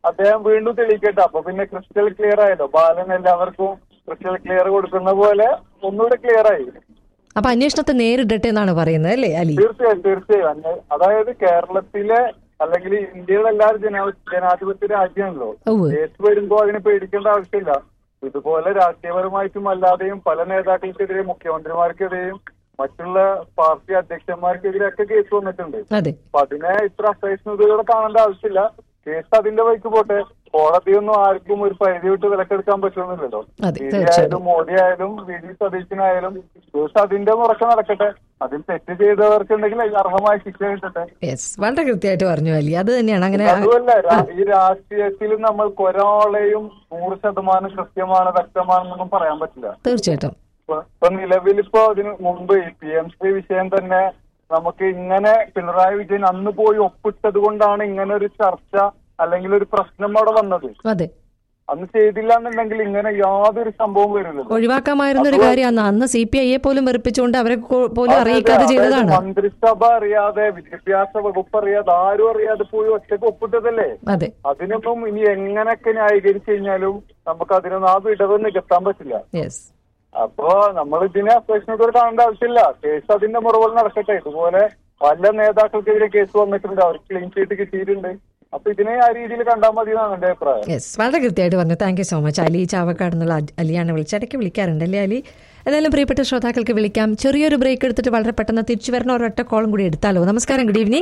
അദ്ദേഹം വീണ്ടും തെളിയിക്കട്ടെ അപ്പൊ പിന്നെ ക്രിസ്റ്റൽ ക്ലിയർ ആയല്ലോ ബാലൻ എല്ലാവർക്കും ക്രിസ്റ്റൽ ക്ലിയർ കൊടുക്കുന്ന പോലെ ഒന്നുകൂടെ ക്ലിയർ ആയി അപ്പൊ അന്വേഷണത്തെ നേരിടട്ടെ എന്നാണ് പറയുന്നത് അല്ലേ അലി തീർച്ചയായും തീർച്ചയായും അന്വേ- അതായത് കേരളത്തിലെ അല്ലെങ്കിൽ ഇന്ത്യയിലെ എല്ലാവരും ജനാ ജനാധിപത്യ രാജ്യമാണല്ലോ ഉവ്വ്. കേസ് വരുമ്പോ അതിനെ പേടിക്കേണ്ട ആവശ്യമില്ല ഇതുപോലെ രാഷ്ട്രീയപരമായിട്ടും അല്ലാതെയും പല നേതാക്കൾക്കെതിരെ മുഖ്യമന്ത്രിമാർക്കെതിരെയും മറ്റുള്ള പാർട്ടി അധ്യക്ഷന്മാർക്കെതിരെ ഒക്കെ കേസ് വന്നിട്ടുണ്ട് അതെ അപ്പൊ അതിനെ ഇത്ര അസഹിഷ്ണുതയോടെ കാണേണ്ട ആവശ്യമില്ല കേസ് അതിന്റെ വഴിക്ക് പോട്ടെ കോടതിയൊന്നും ആർക്കും ഒരു പരിധി വിട്ട് വിലക്കെടുക്കാൻ പറ്റുമെന്നില്ലല്ലോ അതെ, ബി ജെ തീർച്ചയായും. ആയാലും മോഡി ആയാലും വി ഡി സതീശനായാലും കേസ് അതിന്റെ മുറക്കം നടക്കട്ടെ അതിൽ തെറ്റ് ചെയ്തവർക്കുണ്ടെങ്കിൽ അർഹമായ ശിക്ഷ കിട്ടട്ടെ യെസ് വളരെ കൃത്യമായിട്ട് പറഞ്ഞു അലി അത് തന്നെയാണ് അങ്ങനെ അതുമല്ല രാ- ഈ രാഷ്ട്രീയത്തിൽ നമ്മൾക്ക് ഒരാളെയും നൂറ് ശതമാനം കൃത്യമാണ് വ്യക്തമാണെന്നൊന്നും പറയാൻ പറ്റില്ല തീർച്ചയായിട്ടും ഇപ്പൊ- ഇപ്പൊ നിലവിലിപ്പോ അതിന് മുമ്പ് ഈ പി എം സി വിഷയം തന്നെ നമുക്ക് ഇങ്ങനെ പിണറായി വിജയൻ അന്ന് പോയി ഒപ്പിട്ടത് കൊണ്ടാണ് ഇങ്ങനെ ഒരു ചർച്ച അല്ലെങ്കിൽ ഒരു പ്രശ്നം അവിടെ വന്നത് അതെ അന്ന് ചെയ്തില്ല എന്നുണ്ടെങ്കിൽ ഇങ്ങനെ യാതൊരു സംഭവം വരില്ലല്ലോ ഒഴിവാക്കാമായിരുന്ന ഒരു കാര്യമാണ് അന്ന് സി പി ഐയെ പോലും വെറുപ്പിച്ചുകൊണ്ട് അവരെ കൊ- പോലും അതെ, അറിയിക്കാതെ അതായത് ചെയ്തതാണ് മന്ത്രിസഭ അറിയാതെ വിദ്യാഭ്യാസ വകുപ്പ് അറിയാതെ ആരും അറിയാതെ പോയി ഒറ്റയ്ക്ക് ഒപ്പിട്ടതല്ലേ അതെ അതിനൊന്നും ഇനി എങ്ങനെയൊക്കെ ന്യായീകരിച്ചു കഴിഞ്ഞാലും നമുക്ക് അതിനൊന്നും ആ വിടവ് നികത്താൻ പറ്റില്ല യെസ് അപ്പോ നമ്മൾ ഇതിനെ അസഹിഷ്ണുതയോടെ കാണേണ്ട ആവശ്യമില്ല കേസ് അതിന്റെ മുറവിൽ നടക്കട്ടെ ഇതുപോലെ പല നേതാക്കൾക്കെതിരെ കേസ് വന്നിട്ടുണ്ട് അവർക്ക് ക്ലീൻ ചീറ്റ് കിട്ടിയിട്ടുണ്ട് അപ്പൊ ഇതിനെ ആ രീതിയിൽ കണ്ടാൽ മതി എന്നാണ് എന്റെ അഭിപ്രായം യെസ് വളരെ കൃത്യമായിട്ട് പറഞ്ഞു thank you so much Ali Chavakkad എന്നുള്ള അ- അലിയാണ് വിളിച്ചത് ഇടയ്ക്ക് വിളിക്കാറുണ്ട് അല്ലേ അലി എന്തായാലും പ്രിയപ്പെട്ട ശ്രോതാക്കൾക്ക് വിളിക്കാം ചെറിയൊരു ബ്രേക്ക് എടുത്തിട്ട് വളരെ പെട്ടെന്ന് തിരിച്ചു വരുന്ന ഒരൊറ്റ കോളും കൂടി എടുത്താലോ നമസ്കാരം ഗുഡ് ഈവനിങ്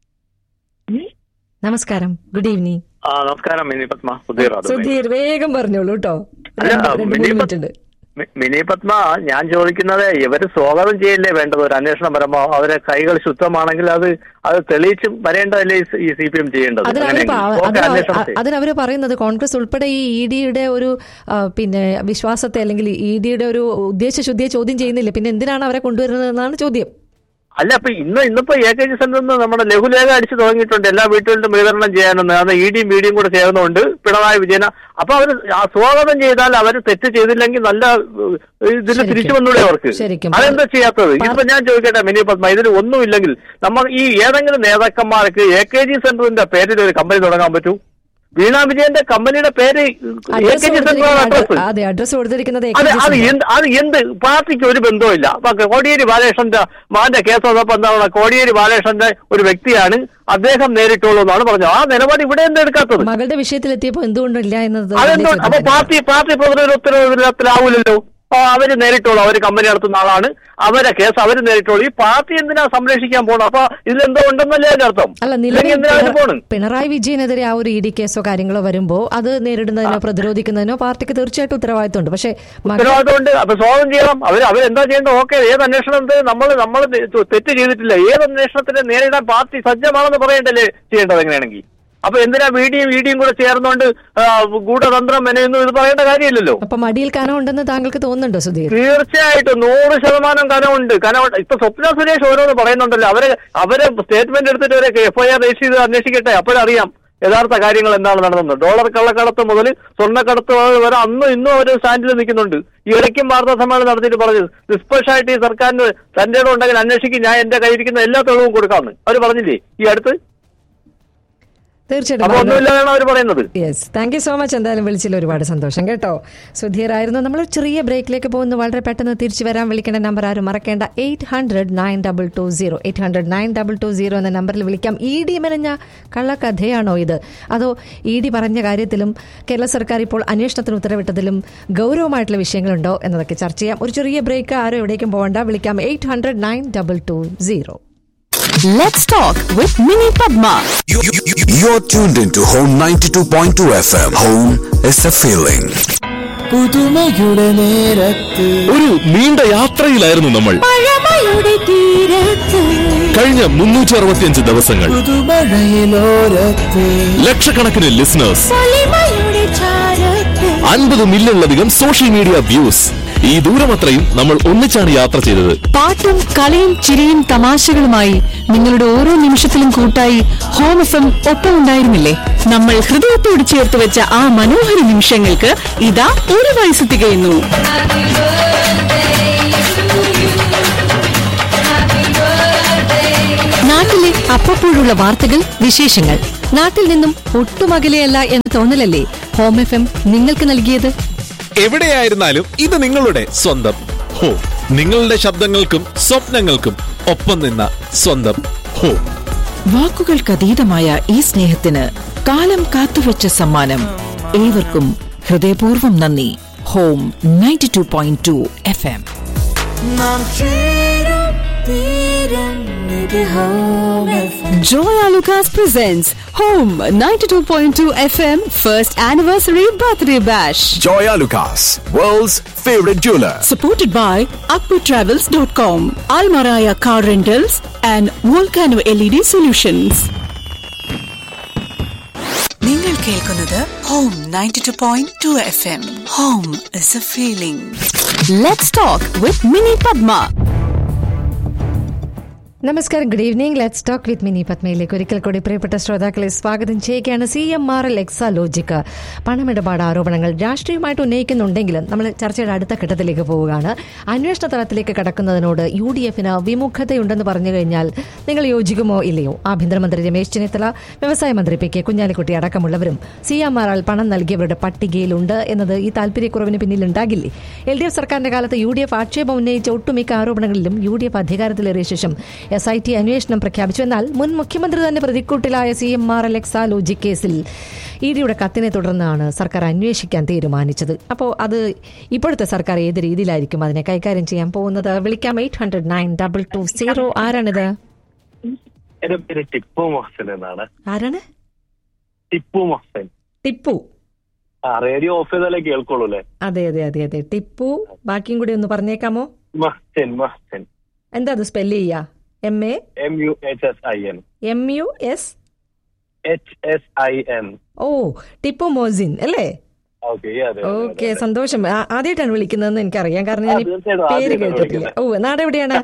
നമസ്കാരം ഗുഡ് ഈവനിങ് ആ നമസ്കാരം മിനി പത്മ സുധീർ അത് സുധീർ വേഗം പറഞ്ഞോളൂ കേട്ടോ അല്ല, രണ്ട് രണ്ട് മൂന്ന് മിനി പ- മിനിറ്റ് ഉണ്ട് മി- മിനി പത്മ ഞാൻ ചോദിക്കുന്നത് ഇവര് സ്വാഗതം ചെയ്യല്ലേ വേണ്ടത് ഒരു അന്വേഷണം വരുമ്പോ അവരെ കൈകൾ ശുദ്ധമാണെങ്കിൽ അത് അത് തെളിയിച്ച് വരേണ്ടതല്ലേ ഈ സി- ഈ സി പി എം ചെയ്യേണ്ടത് അതിനവര് അങ്ങനെയെങ്കിൽ. പ- ഓക്കേ, അതിനവര് അന്വേഷണം ചെയ്യ്. അതിനവര് പറയുന്നത് കോൺഗ്രസ് ഉൾപ്പെടെ ഈ ഇ ഡിയുടെ ഒരു ആ, പിന്നെ വിശ്വാസത്തെ അല്ലെങ്കിൽ ഇ ഡിയുടെ ഒരു ഉദ്ദേശശുദ്ധിയെ ചോദ്യം ചെയ്യുന്നില്ല പിന്നെ എന്തിനാണ് അവരെ കൊണ്ടുവരുന്നത് എന്നാണ് ചോദ്യം അല്ല അപ്പൊ ഇന്ന് ഇന്നിപ്പോ എ കെ ജി സെന്ററിൽ നിന്ന് നമ്മുടെ ലഘുലേഖ അടിച്ചു തുടങ്ങിയിട്ടുണ്ട് എല്ലാ വീട്ടുകളിലും വിതരണം ചെയ്യാനെന്ന് അത് ഇ ഡിയും ബി ഡിയും കൂടെ ചേർന്നുകൊണ്ട് പിണറായി വിജയന അപ്പൊ അവർ സ്വാഗതം ചെയ്താൽ അവർ തെറ്റ് ചെയ്തില്ലെങ്കിൽ നല്ല ഏഹ്, ഇതിൽ ശരിക്കും. തിരിച്ചു വന്നൂടെ അവർക്ക് ശരിക്കും. അതെന്താ ചെയ്യാത്തത് ഇപ്പൊ ഞാൻ ചോദിക്കട്ടെ മിനി പത്മ ഇതിൽ ഒന്നുമില്ലെങ്കിൽ നമ്മൾ ഈ ഏതെങ്കിലും നേതാക്കന്മാർക്ക് എ കെ ജി സെന്ററിന്റെ പേരിൽ ഒരു കമ്പനി തുടങ്ങാൻ പറ്റൂ വീണ വിജയന്റെ കമ്പനിയുടെ പേര് a address K G centre കൊടുത്തിരിക്കുന്നത് അഡ്രസ് അതെ അഡ്രസ് കൊടുത്തിരിക്കുന്നത് അത് അത് എന്ത് അത് എന്ത് പാർട്ടിക്ക് ഒരു ബന്ധവുമില്ല അപ്പൊ കോടിയേരി ബാലകൃഷ്ണന്റെ മകന്റെ കേസ് വന്നപ്പോ എന്താണ് കോടിയേരി ബാലകൃഷ്ണന്റെ ഒരു വ്യക്തിയാണ് അദ്ദേഹം നേരിട്ടുള്ളൂ എന്നാണ് പറഞ്ഞത് ആ നിലപാട് ഇവിടെ എന്താ എടുക്കാത്തത് മകളുടെ വിഷയത്തിലെത്തിയപ്പോ എന്തുകൊണ്ടില്ല എന്നത് വലിയ അതെന്തോ ചോദ്യം അപ്പൊ തന്നെ. പാർട്ടി പാർട്ടി പ്രവർത്തകർ ഉത്തരവില്ലാത്തിലാവൂലല്ലോ ആ അവര് നേരിട്ടോളൂ അവര് കമ്പനി നടത്തുന്ന ആളാണ് അവരെ കേസ് അവര് നേരിട്ടോളൂ ഈ പാർട്ടി എന്തിനാ സംരക്ഷിക്കാൻ പോണം അപ്പൊ ഇതിലെന്തോ ഉണ്ടെന്നല്ലേ അതിന്റെ അർത്ഥം അല്ല ഇല്ലെങ്കിൽ നിലവിൽ എന്തിനാ അവര് പോണ് പിണ- പിണറായി വിജയനെതിരെ ആ ഒരു ഇ ഡി കേസോ കാര്യങ്ങളോ വരുമ്പോ അത് നേരിടുന്നതിനോ പ്രതിരോധിക്കുന്നതിനോ പാർട്ടിക്ക് തീർച്ചയായിട്ടും ഉത്തരവാദിത്തമുണ്ട് പക്ഷേ മകൾ ഉത്തരവാദിത്തമുണ്ട് അപ്പൊ സ്വാഗതം ചെയ്യണം അവർ അവരെന്താ ചെയ്യേണ്ടത് ഓക്കെ ഏത് അന്വേഷണത്തെ നമ്മൾ നമ്മൾ തെറ്റ് ചെയ്തിട്ടില്ല ഏത് അന്വേഷണത്തിനെ നേരിടാൻ പാർട്ടി സജ്ജമാണെന്ന് പറയണ്ടല്ലേ ചെയ്യേണ്ടത് എങ്ങനെയാണെങ്കിൽ അപ്പൊ എന്തിനാ വീഡിയും വീഡിയും കൂടെ ചേർന്നുകൊണ്ട് ആ, ഗൂഢതന്ത്രം മെനയുന്നു ഇത് പറയേണ്ട കാര്യമില്ലല്ലോ അപ്പൊ മടിയിൽ കനം ഉണ്ടെന്ന് താങ്കൾക്ക് തോന്നുന്നുണ്ടോ സുധീർ തീർച്ചയായിട്ടും നൂറ് ശതമാനം കനമുണ്ട് കനമുണ്ട് ഇപ്പൊ സ്വപ്ന സുരേഷ് ഓരോന്ന് പറയുന്നുണ്ടല്ലോ അവരെ അവരെ സ്റ്റേറ്റ്മെന്റ് എടുത്തിട്ട് അവരെ എഫ്ഐആർ രജിസ്റ്റർ ചെയ്ത് അന്വേഷിക്കട്ടെ അപ്പോഴറിയാം യഥാർത്ഥ കാര്യങ്ങൾ എന്താണ് നടന്നത് ഡോളർ കള്ളക്കടത്ത് മുതൽ സ്വർണ്ണക്കടത്ത് വരെ അന്നും ഇന്നും അവർ സ്റ്റാൻഡിൽ നിൽക്കുന്നുണ്ട് ഈ ഇടയ്ക്കും വാർത്താ സമ്മേളനം നടത്തിയിട്ട് പറഞ്ഞു നിഷ്പക്ഷമായിട്ട് ഈ സർക്കാരിന് തന്റെ ഇടം ഉണ്ടെങ്കിൽ അന്വേഷിക്കും ഞാൻ എന്റെ കയ്യിരിക്കുന്ന എല്ലാ തെളിവും കൊടുക്കാമെന്ന് അവർ പറഞ്ഞില്ലേ ഈ അടുത്ത് അപ്പൊ തീർച്ചയായിട്ടും ഒന്നുമില്ലാതാണ് അവർ പറയുന്നത് yes thank you so much എന്തായാലും വിളിച്ചതിൽ ഒരുപാട് സന്തോഷം കേട്ടോ സുധീറായിരുന്നു നമ്മൾ ഒരു ചെറിയ ബ്രേക്കിലേക്ക് പോകുന്നു വളരെ പെട്ടെന്ന് തിരിച്ചു വരാൻ വിളിക്കേണ്ട നമ്പർ ആരും മറക്കേണ്ട eight hundred nine double two zero eight hundred nine double two zero എന്ന നമ്പറിൽ വിളിക്കാം ഇ ഡി മെനഞ്ഞ കള്ളക്കഥയാണോ ഇത് അതോ ഇ ഡി പറഞ്ഞ കാര്യത്തിലും കേരള സർക്കാർ ഇപ്പോൾ അന്വേഷണത്തിന് ഉത്തരവിട്ടതിലും ഗൗരവമായിട്ടുള്ള വിഷയങ്ങളുണ്ടോ എന്നതൊക്കെ ചർച്ച ചെയ്യാം ഒരു ചെറിയ ബ്രേക്ക് ആരും എവിടേക്കും പോകണ്ട വിളിക്കാം eight hundred nine double two zero Let's talk with Mini Padma. You- you- you- You're tuned into Home 92.2 FM. Home is a feeling. പുതുമയുടെ നേരത്ത് ഒരു നീണ്ട യാത്രയിലായിരുന്നു നമ്മൾ പഴമയുടെ തീരത്ത് കഴിഞ്ഞ മുന്നൂറ്റി അറുപത്തിയഞ്ച് ദിവസങ്ങൾ പുതുമഴയിലോരത്ത് ലക്ഷക്കണക്കിന് ലിസണേഴ്സ് പൊലിമയുടെ ചാരത്ത് അൻപത് മില്യണിലധികം സോഷ്യൽ മീഡിയ വ്യൂസ് ഈ ദൂരമത്രയും നമ്മൾ ഒന്നിച്ചാണ് യാത്ര ചെയ്തത് പാട്ടും കളിയും ചിരിയും തമാശകളുമായി നിങ്ങളുടെ ഓരോ നിമിഷത്തിലും കൂട്ടായി ഹോം എഫ് എം ഒപ്പം ഉണ്ടായിരുന്നില്ലേ നമ്മൾ ഹൃദയത്തോട് ചേർത്ത് വെച്ച ആ മനോഹര നിമിഷങ്ങൾക്ക് ഇതാ ഒരു വയസ്സ് തികയുന്നു നാട്ടിലെ അപ്പപ്പോഴുള്ള വാർത്തകൾ വിശേഷങ്ങൾ നാട്ടിൽ നിന്നും ഒട്ടും അകലെയല്ല എന്ന തോന്നലല്ലേ ഹോം എഫ് എം നിങ്ങൾക്ക് നൽകിയത് എവിടെയായിരുന്നാലും ഇത് നിങ്ങളുടെ സ്വന്തം ഹോ നിങ്ങളുടെ ശബ്ദങ്ങൾക്കും സ്വപ്നങ്ങൾക്കും ഒപ്പം നിന്ന സ്വന്തം ഹോ വാക്കുകൾക്കതീതമായ ഈ സ്നേഹത്തിന് കാലം കാത്തുവച്ച സമ്മാനം ഏവർക്കും ഹൃദയപൂർവ്വം നന്ദി home ninety two point two F M നാം ചേരും തീരും ഇത് home FM. Joya Lucas presents Home 92.2 FM First Anniversary Birthday Bash. Joya Lucas, world's favorite jeweler. supported by akputravels.com, Almaraya Car Rentals and Volcano LED Solutions. നിങ്ങൾ കേൾക്കുന്നത് home ninety two point two F M home is a feeling Let's talk with Mini Padma. നമസ്കാരം good evening let's talk with Mini പത്മയിലേക്ക് ഒരിക്കൽ കൂടി പ്രിയപ്പെട്ട ശ്രോതാക്കളെ സ്വാഗതം ചെയ്യുകയാണ് C M R L Exalogic പണമിടപാട് ആരോപണങ്ങൾ രാഷ്ട്രീയമായിട്ട് ഉന്നയിക്കുന്നുണ്ടെങ്കിലും നമ്മൾ ചർച്ചയുടെ അടുത്ത ഘട്ടത്തിലേക്ക് പോവുകയാണ് അന്വേഷണ തലത്തിലേക്ക് കടക്കുന്നതിനോട് യു ഡി എഫിന് വിമുഖതയുണ്ടെന്ന് പറഞ്ഞു കഴിഞ്ഞാൽ നിങ്ങൾ യോജിക്കുമോ ഇല്ലയോ ആഭ്യന്തരമന്ത്രി രമേശ് ചെന്നിത്തല വ്യവസായ മന്ത്രി പി കെ കുഞ്ഞാലിക്കുട്ടി അടക്കമുള്ളവരും സി എം ആർ എൽ പണം നൽകിയവരുടെ പട്ടികയിലുണ്ട് എന്നത് ഈ താല്പര്യക്കുറവിന് പിന്നിലുണ്ടാകില്ലേ എൽ ഡി എഫ് സർക്കാരിന്റെ കാലത്ത് യു ഡി എഫ് ആക്ഷേപം ഉന്നയിച്ച ഒട്ടുമിക്ക ആരോപണങ്ങളിലും യു ഡി എഫ് അധികാരത്തിലേറിയ ശേഷം എസ് ഐ ടി അന്വേഷണം പ്രഖ്യാപിച്ചു എന്നാൽ മുൻ മുഖ്യമന്ത്രി തന്നെ പ്രതിക്കൂട്ടിലായ C M R L Exalogic കേസിൽ ഇ ഡിയുടെ കത്തിനെ തുടർന്നാണ് സർക്കാർ അന്വേഷിക്കാൻ തീരുമാനിച്ചത് അപ്പോൾ അത് ഇപ്പോഴത്തെ സർക്കാർ ഏത് രീതിയിലായിരിക്കും അതിനെ കൈകാര്യം ചെയ്യാൻ പോകുന്നത് വിളിക്കാം eight hundred nine double two zero ആരാണിത് എന്റെ പേര് ടിപ്പു മൊഹസൻ എന്നാണ് ആരാണ് ടിപ്പു മൊഹസൻ ടിപ്പു ആ റേഡിയോ ഓഫ് ചെയ്താലേ കേൾക്കുള്ളൂ അല്ലേ അതെ അതെ അതെ അതെ ടിപ്പു ബാക്കിയും കൂടി ഒന്ന് പറഞ്ഞേക്കാമോ മഹ്സൻ മഹ്സൻ എന്താ അത് സ്പെല്ല് ചെയ്യാ M A M U H S I N M U S H S I N ഓ ടിപ്പു മോസിൻ അല്ലേ ഓക്കെ അതെ ഓക്കെ സന്തോഷം ആ- ആദ്യമായിട്ടാണ് വിളിക്കുന്നതെന്ന് എനിക്കറിയാം കാരണം ഞാൻ ഈ ആ, തീർച്ചയായിട്ടും പേര് ആദ്യമായിട്ടാണ് കേട്ടിട്ടില്ല ഓ നാട് എവിടെയാണ്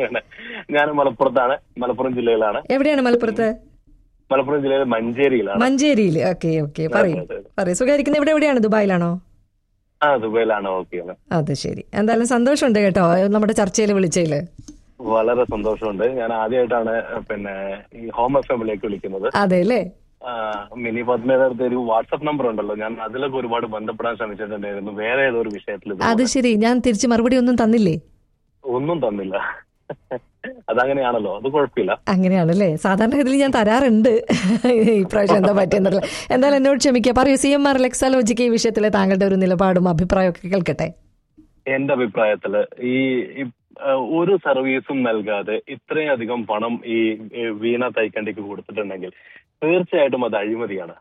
ഞാൻ മലപ്പുറത്താണ് മലപ്പുറം ജില്ലയിലാണ് എവിടെയാണ് മലപ്പുറത്ത് മലപ്പുറം ജില്ലയിലെ മഞ്ചേരിയിലാണ് മഞ്ചേരിയിൽ ഓക്കെ ഓക്കെ പറയൂ അതെ, അതെ. പറയൂ സുഖായിരിക്കുന്ന ഇവിടെ എവിടെയാണ് ദുബായിലാണോ ആ ദുബൈയിലാണ് ഓക്കെ അത് ശരി എന്തായാലും സന്തോഷമുണ്ട് കേട്ടോ നമ്മുടെ ചർച്ചയിൽ വിളിച്ചതില് വളരെ സന്തോഷമുണ്ട് ഞാൻ ആദ്യമായിട്ടാണ് പിന്നെ ഈ ഹോം എഫ് എമ്മിലേക്ക് വിളിക്കുന്നത് അതെ അല്ലേ ആ, മിനി പത്മയുടെ അടുത്ത് ഒരു വാട്സപ്പ് നമ്പർ ഉണ്ടല്ലോ ഞാൻ അതിലൊക്കെ ഒരുപാട് ബന്ധപ്പെടാൻ ശ്രമിച്ചിട്ടുണ്ടായിരുന്നു വേറെ ഏതോ ഒരു വിഷയത്തിൽ ഇതുപോലെ. അത് ശരി ഞാൻ തിരിച്ച് മറുപടി ഒന്നും തന്നില്ലേ ഒന്നും തന്നില്ല അതങ്ങനെയാണല്ലോ അത് കുഴപ്പമില്ല അങ്ങനെയാണല്ലേ സാധാരണ ഇതിൽ ഞാൻ തരാറുണ്ട് ഇപ്രാവശ്യം എന്താ പറ്റിയെന്നല്ല എന്തായാലും എന്നോട് ക്ഷമിക്കുക പറയൂ സി എം ആർ ലെക്സാലോജിക്ക് ഈ വിഷയത്തിലെ താങ്കളുടെ ഒരു നിലപാടും അഭിപ്രായവും ഒക്കെ കേൾക്കട്ടെ എന്റെ അഭിപ്രായത്തില് ഈ ഈ, ആ, ഒരു സർവീസും നൽകാതെ ഇത്രയധികം പണം ഈ ഈ വീണ തൈക്കണ്ടിക്ക് കൊടുത്തിട്ടുണ്ടെങ്കിൽ തീർച്ചയായിട്ടും അത് അഴിമതിയാണ്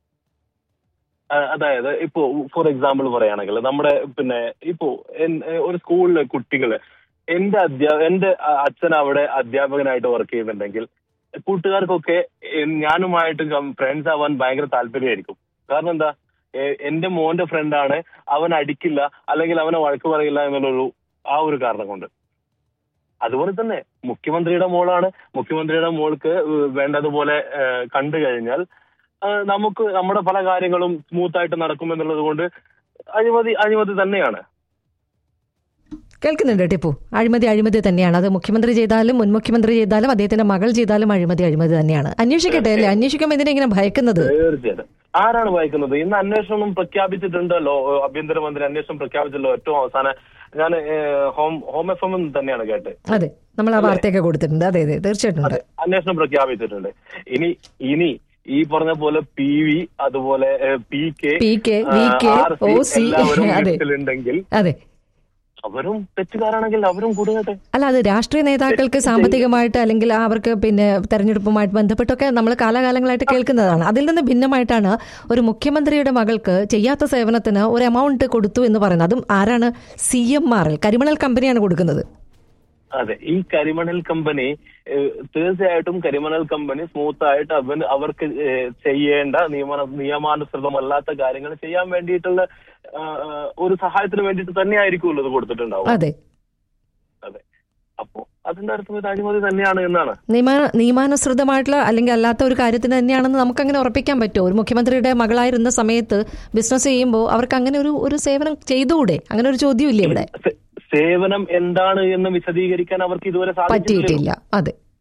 ആ, അതായത് ഇപ്പോ ഫോർ എക്സാമ്പിൾ പറയുകയാണെങ്കിൽ നമ്മുടെ പിന്നെ ഇപ്പോ എൻ- ഒരു സ്കൂളിലെ കുട്ടികള് എന്റെ അധ്യാ എന്റെ അ- അച്ഛൻ അവിടെ അധ്യാപകനായിട്ട് വർക്ക് ചെയ്യുന്നുണ്ടെങ്കിൽ കൂട്ടുകാർക്കൊക്കെ എ- ഞാനുമായിട്ട് ഫ്രണ്ട്സ് ആവാൻ ഭയങ്കര താല്പര്യമായിരിക്കും കാരണം എന്താ എ- എന്റെ മോന്റെ ഫ്രണ്ടാണ് അവൻ അടിക്കില്ല അല്ലെങ്കിൽ അവനെ വഴക്ക് പറയില്ല എന്നുള്ളൊരു ആ ഒരു കാരണം കൊണ്ട് അതുപോലെ തന്നെ മുഖ്യമന്ത്രിയുടെ മോളാണ് മുഖ്യമന്ത്രിയുടെ മോൾക്ക് ഏഹ് വേണ്ടതുപോലെ ഏഹ് കണ്ടു കഴിഞ്ഞാൽ ഏഹ് നമുക്ക് നമ്മുടെ പല കാര്യങ്ങളും സ്മൂത്ത് ആയിട്ട് നടക്കുമെന്നുള്ളത് കൊണ്ട് അഴിമതി അഴിമതി തന്നെയാണ് കേൾക്കുന്നുണ്ട് ടിപ്പു അഴിമതി അഴിമതി തന്നെയാണ് അത് മുഖ്യമന്ത്രി ചെയ്താലും മുൻ മുഖ്യമന്ത്രി ചെയ്താലും അദ്ദേഹത്തിന്റെ മകൾ ചെയ്താലും അഴിമതി അഴിമതി തന്നെയാണ് അന്വേഷിക്കട്ടെ അല്ലേ അന്വേഷിക്കുമ്പോൾ എന്തിനാ ഇങ്ങനെ ഭയക്കുന്നത് തീർച്ചയായിട്ടും ആരാണ് വായിക്കുന്നത് ഇന്ന് അന്വേഷണം പ്രഖ്യാപിച്ചിട്ടുണ്ടല്ലോ ഏഹ് ആഭ്യന്തരമന്ത്രി അന്വേഷണം പ്രഖ്യാപിച്ചല്ലോ ഏറ്റവും അവസാനം ഞാൻ ഏഹ് ഹോം ഹോം എഫ് എം തന്നെയാണ് കേട്ടത് അതെ നമ്മൾ ആ വാർത്തയൊക്കെ കൊടുത്തിട്ടുണ്ട് അതെ അതെ തീർച്ചയായിട്ടും ഉണ്ട് അന്വേഷണം പ്രഖ്യാപിച്ചിട്ടുണ്ട് ഇനി ഇനി ഈ പറഞ്ഞ പോലെ പി വി അതുപോലെ ഏഹ്, P K P K, V K, R C O C, എല്ലാവരും അതെ. വീട്ടിലുണ്ടെങ്കിൽ അതെ അവരും തെറ്റുകാരാണെങ്കിൽ അവരും കുടുങ്ങട്ടെ അല്ല അത് രാഷ്ട്രീയ നേതാക്കൾക്ക് സാമ്പത്തികമായിട്ട് അല്ലെങ്കിൽ അവർക്ക് പിന്നെ തെരഞ്ഞെടുപ്പുമായിട്ട് ബന്ധപ്പെട്ടൊക്കെ നമ്മൾ കാലാകാലങ്ങളായിട്ട് കേൾക്കുന്നതാണ് അതിൽ നിന്ന് ഭിന്നമായിട്ടാണ് ഒരു മുഖ്യമന്ത്രിയുടെ മകൾക്ക് ചെയ്യാത്ത സേവനത്തിന് ഒരു എമൗണ്ട് കൊടുത്തു എന്ന് പറയുന്നത് അതും ആരാണ് സി എം ആർ എൽ കരിമണൽ കമ്പനിയാണ് കൊടുക്കുന്നത് അതെ ഈ കരിമണൽ കമ്പനി ഏഹ്, തീർച്ചയായിട്ടും കരിമണൽ കമ്പനി സ്മൂത്ത് ആയിട്ട് അവൻ അവർക്ക് ഏഹ്, ചെയ്യേണ്ട നിയമ നിയമാനുസൃതമല്ലാത്ത കാര്യങ്ങൾ ചെയ്യാൻ വേണ്ടിയിട്ടുള്ള ആ, ആ, ഒരു സഹായത്തിന് വേണ്ടിയിട്ട് തന്നെയായിരിക്കുമല്ലോ ഇത് കൊടുത്തിട്ടുണ്ടാവും അതെ അതെ അപ്പോ അതിന്റെ അർത്ഥം ഇത് അഴിമതി തന്നെയാണ് എന്നാണ് നിയമ നിയമാനുസൃതമായിട്ടുള്ള അല്ലെങ്കിൽ അല്ലാത്ത ഒരു കാര്യത്തിന് തന്നെയാണെന്ന് നമുക്ക് അങ്ങനെ ഉറപ്പിക്കാൻ പറ്റുമോ ഒരു മുഖ്യമന്ത്രിയുടെ മകളായിരുന്ന സമയത്ത് ബിസിനസ് ചെയ്യുമ്പോൾ അവർക്ക് അങ്ങനെ ഒരു ഒരു സേവനം ചെയ്തുകൂടെ അങ്ങനെ ഒരു ചോദ്യമില്ലേ ഇവിടെ സേ- സേവനം എന്താണ് എന്ന് വിശദീകരിക്കാൻ അവർക്ക് ഇതുവരെ സാധിച്ചിട്ടില്ല പറ്റിയിട്ടില്ല അതെ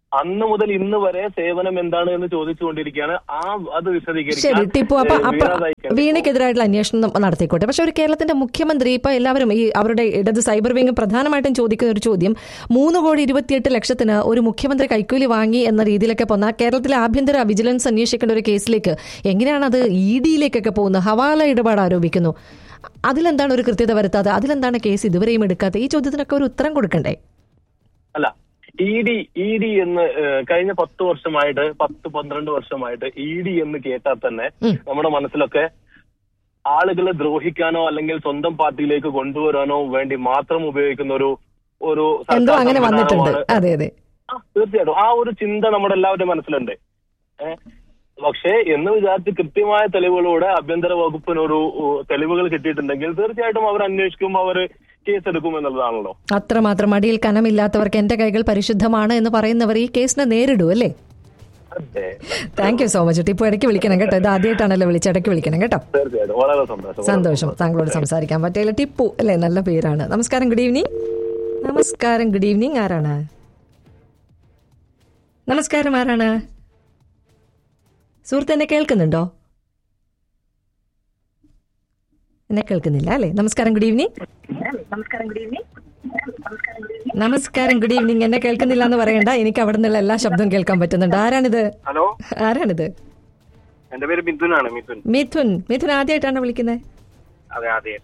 അന്ന് മുതൽ ഇന്ന് വരെ സേവനം എന്താണ് എന്ന് ചോദിച്ചുകൊണ്ടിരിക്കുകയാണ് ആ അത് ശരി വിശദീകരിക്കാൻ ടിപ്പു അപ്പൊ ഏഹ്, അപ്പൊ വീണ ദായിക്കൽ വീണയ്ക്കെതിരായിട്ടുള്ള അന്വേഷണം ന- നടത്തിക്കോട്ടെ പക്ഷെ ഒരു കേരളത്തിന്റെ മുഖ്യമന്ത്രി ഇപ്പൊ എല്ലാവരും ഈ അവരുടെ ഇടത് സൈബർ വിങ് പ്രധാനമായിട്ടും ചോദിക്കുന്ന ഒരു ചോദ്യം മൂന്ന് കോടി ഇരുപത്തിയെട്ട് ലക്ഷത്തിന് ഒരു മുഖ്യമന്ത്രി കൈക്കൂലി വാങ്ങി എന്ന രീതിയിലൊക്കെ പോന്ന കേരളത്തിലെ ആഭ്യന്തര വിജിലൻസ് അന്വേഷിക്കേണ്ട ഒരു കേസിലേക്ക് എങ്ങനെയാണ് അത് ഇ ഡിയിലേക്കൊക്കെ പോകുന്നത് ഹവാല ഇടപാട് ആരോപിക്കുന്നു അതിലെന്താണ് ഒരു കൃത്യത വരുത്താതെ അതിലെന്താണ് കേസ് ഇതുവരെയും എടുക്കാത്തത് ഈ ചോദ്യത്തിനൊക്കെ ഒരു ഉത്തരം കൊടുക്കണ്ടേ അല്ല ഇ ഡി ഇ ഡി എന്ന് ഏഹ്, കഴിഞ്ഞ പത്ത് വർഷമായിട്ട് പത്ത് പന്ത്രണ്ട് വർഷമായിട്ട് ഇ ഡി എന്ന് കേട്ടാൽ തന്നെ നമ്മുടെ മനസ്സിലൊക്കെ ആളുകളെ ദ്രോഹിക്കാനോ അല്ലെങ്കിൽ സ്വന്തം പാർട്ടിയിലേക്ക് കൊണ്ടുവരാനോ വേണ്ടി മാത്രം ഉപയോഗിക്കുന്ന ഒരു ഒരു സർക്കാർ എന്തോ അങ്ങനെ വന്നിട്ടുണ്ട് സംവിധാനമാണ് അതെ അതെ ആ, തീർച്ചയായിട്ടും ആ ഒരു ചിന്ത നമ്മുടെ എല്ലാവരുടെയും മനസ്സിലുണ്ട് ഏഹ് പക്ഷേ എന്ന് വിചാരിച്ച് കൃത്യമായ തെളിവുകളോടെ ആഭ്യന്തര വകുപ്പിനൊരു ഉ, തെളിവുകൾ കിട്ടിയിട്ടുണ്ടെങ്കിൽ തീർച്ചയായിട്ടും അവർ അന്വേഷിക്കും അവർ കേസെടുക്കും എന്നുള്ളതാണല്ലോ അത്രമാത്രം അടിയിൽ കനമില്ലാത്തവർക്ക് എന്റെ കൈകൾ പരിശുദ്ധമാണ് എന്ന് പറയുന്നവർ ഈ കേസിനെ നേരിടും അല്ലേ അതെ thank you so much Tippu ഇടയ്ക്ക് വിളിക്കണം കേട്ടോ ഇത് ആദ്യമായിട്ടാണല്ലോ വിളിച്ച് ഇടയ്ക്ക് വിളിക്കണം കേട്ടോ തീർച്ചയായിട്ടും വളരെ സന്തോഷം സന്തോഷം താങ്കളോട് സംസാരിക്കാൻ പറ്റില്ല ടിപ്പു അല്ലേ നല്ല പേരാണ് നമസ്കാരം ഗുഡ് ഈവനിങ് നമസ്കാരം ഗുഡ് ഈവനിങ് ആരാണ് നമസ്കാരം ആരാണ് സുഹൃത്ത് എന്നെ കേൾക്കുന്നുണ്ടോ എന്നെ കേൾക്കുന്നില്ല അല്ലേ നമസ്കാരം ഗുഡ് ഈവനിങ് നമസ്കാരം ഗുഡ് ഈവനിങ് എന്നെ കേൾക്കുന്നില്ല എന്ന് പറയണ്ട എനിക്ക് അവിടെ നിന്നുള്ള എല്ലാ ശബ്ദവും കേൾക്കാൻ പറ്റുന്നുണ്ട് ആരാണിത് ഹലോ ആരാണിത് എന്റെ പേര് മിഥുനാണ് മിഥുൻ മിഥുൻ മിഥുൻ ആദ്യമായിട്ടാണ് വിളിക്കുന്നത് അതെ ആദ്യമായിട്ട്